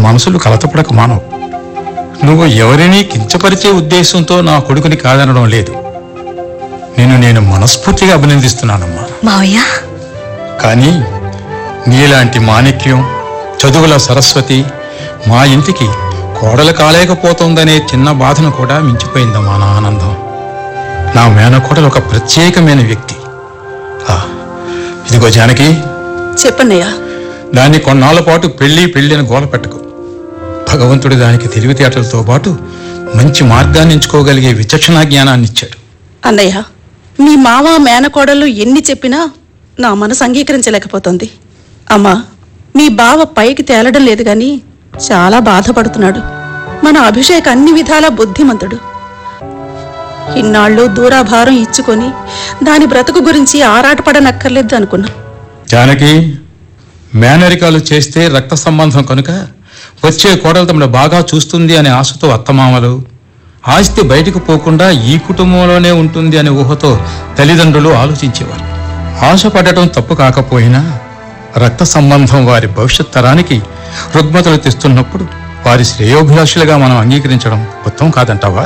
మనసులు కలతపడక మానవు నువ్వు ఎవరినీ కించపరిచే ఉద్దేశంతో నా కొడుకుని కాదనడం లేదు నేను నేను మనస్ఫూర్తిగా అభినందిస్తున్నానమ్మా మావయ్య కానీ నీలాంటి మాణిక్యం చదువుల సరస్వతి మా ఇంటికి కోడలు కాలేకపోతోందనే చిన్న బాధను కూడా మించిపోయిందమ్మా నా ఆనందం నా మేనకోడలు ఒక ప్రత్యేకమైన వ్యక్తి ఆ, ఇదిగో జానకి చెప్పన్నయ్యా దాన్ని కొన్నాళ్ల పాటు పెళ్లి పెళ్లి అని గోల పెట్టకు భగవంతుడు దానికి తెలివితేటలతో పాటు మంచి మార్గాన్ని ఎంచుకోగలిగే విచక్షణా జ్ఞానాన్ని ఇచ్చాడు అన్నయ్య మీ మామ మేనకోడళ్ళు ఎన్ని చెప్పినా నా మనసు అంగీకరించలేకపోతుంది అమ్మా మీ బావ పైకి తేలడం లేదు గాని చాలా బాధపడుతున్నాడు మన అభిషేక్ అన్ని విధాలా బుద్ధిమంతుడు ఇన్నాళ్ళు దూరాభారం ఇచ్చుకొని దాని బ్రతుకు గురించి ఆరాటపడనక్కర్లేదు అనుకున్నా జానకి మేనరికాలు చేస్తే రక్త సంబంధం కనుక వచ్చే కోడలు తమను బాగా చూస్తుంది అనే ఆశతో అత్తమామలు ఆస్తి బయటకు పోకుండా ఈ కుటుంబంలోనే ఉంటుంది అనే ఊహతో తల్లిదండ్రులు ఆలోచించేవారు ఆశపడటం తప్పు కాకపోయినా రక్త సంబంధం వారి భవిష్యత్ తరానికి రుగ్మతలు తెస్తున్నప్పుడు వారి శ్రేయోభిలాషులుగా మనం అంగీకరించడం ఉత్తమం కాదంటావా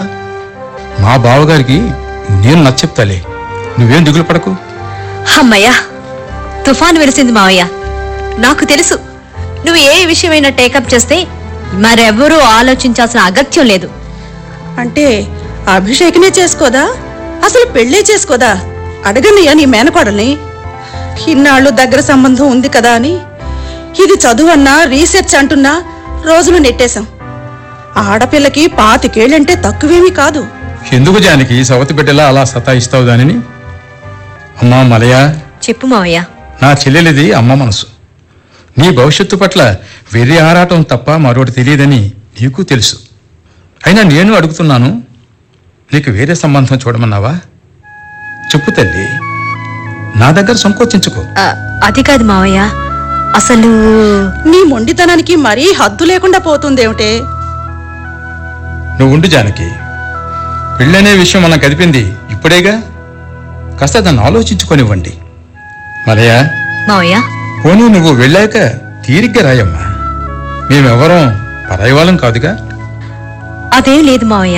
మా బావగారికి నేను నచ్చెప్తాలే నువ్వేం దిగులు పడకు అమ్మయ్యా తుఫాన్ వెలిసింది మావయ్య నాకు తెలుసు నువ్వు ఏ విషయమైనా టేకప్ చేస్తే మరెవరూ ఆలోచించాల్సిన అగత్యం లేదు అంటే అభిషేకనే చేసుకోదా అసలు పెళ్ళే చేసుకోదా అడగనయ్యా నీ మేనకోడల్ని ఇన్నాళ్ళు దగ్గర సంబంధం ఉంది కదా అని ఇది చదువు అన్నా రీసెర్చ్ అంటున్నా రోజులు నెట్టేశాం ఆడపిల్లకి పాతికేళ్ళంటే తక్కువేమీ కాదు ఎందుకు జానకి సవతి బిడ్డలా అలా సతాయిస్తావు దానిని అమ్మా మలయ చెప్పు మావయ్య నా చెల్లెలిది అమ్మ మనసు నీ భవిష్యత్తు పట్ల వెర్రి ఆరాటం తప్ప మరొకటి తెలియదని నీకు తెలుసు అయినా నేను అడుగుతున్నాను నీకు వేరే సంబంధం చూడమన్నావా చెప్పు తల్లి నా దగ్గర సంకోచించుకో ఆ, అది కాదు మావయ్య అసలు నీ మొండితనానికి మరీ హద్దు లేకుండా పోతుందేమిటే నువ్వు ఉండు జానకి పెళ్ళనే విషయం మనం కదిపింది ఇప్పుడేగా కాస్త దాన్ని ఆలోచించుకొనివ్వండి మలయ మావయ్య పోనీ నువ్వు వెళ్ళాక తీరిగ్గా రాయమ్మా మేమెవరం పరాయి వాళ్ళం కాదుగా అదేం లేదు మావయ్య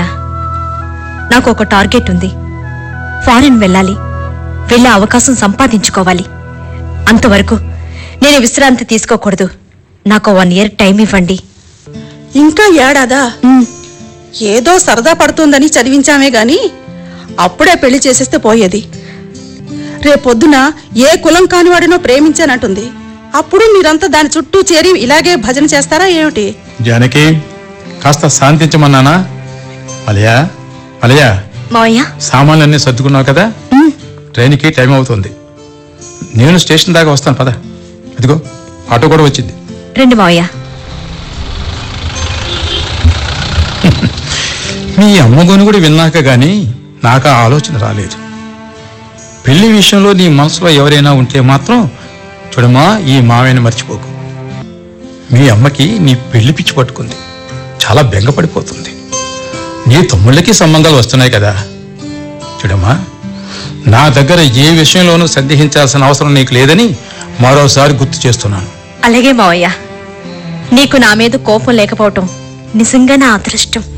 నాకు ఒక టార్గెట్ ఉంది ఫారిన్ వెళ్ళాలి వెళ్ళే అవకాశం సంపాదించుకోవాలి అంతవరకు నేను విశ్రాంతి తీసుకోకూడదు నాకు వన్ ఇయర్ టైం ఇవ్వండి ఇంకా ఏడాదా ఉమ్, ఏదో సరదా పడుతుందని చదివించామే గాని అప్పుడే పెళ్లి చేసేస్తే పోయేది రేపొద్దున ఏ కులం కానివాడినో ప్రేమించానంటుంది అప్పుడు మీరంతా దాని చుట్టూ చేరి ఇలాగే భజన చేస్తారా ఏమిటి జానకి కాస్త శాంతించమన్నానా మలయా మలయా మావయ్య సామాన్లన్నీ సర్దుకున్నావు కదా ఉమ్, ట్రైన్కి టైం అవుతుంది నేను స్టేషన్ దాకా వస్తాను పద అదిగో ఆటో కూడా వచ్చింది రండి మావయ్య మీ అమ్మగోని కూడా విన్నాక గాని నాకు ఆ ఆలోచన రాలేదు పెళ్లి విషయంలో నీ మనసులో ఎవరైనా ఉంటే మాత్రం చూడమ్మా ఈ మావయ్యని మర్చిపోకు మీ అమ్మకి నీ పెళ్లి పిచ్చి పట్టుకుంది చాలా బెంగపడిపోతుంది నీ తమ్ముళ్ళకి సంబంధాలు వస్తున్నాయి కదా చూడమ్మా నా దగ్గర ఏ విషయంలోనూ సందేహించాల్సిన అవసరం నీకు లేదని మరోసారి గుర్తు చేస్తున్నాను అలాగే మావయ్య నీకు నా మీద కోపం లేకపోవటం నిజంగా నా అదృష్టం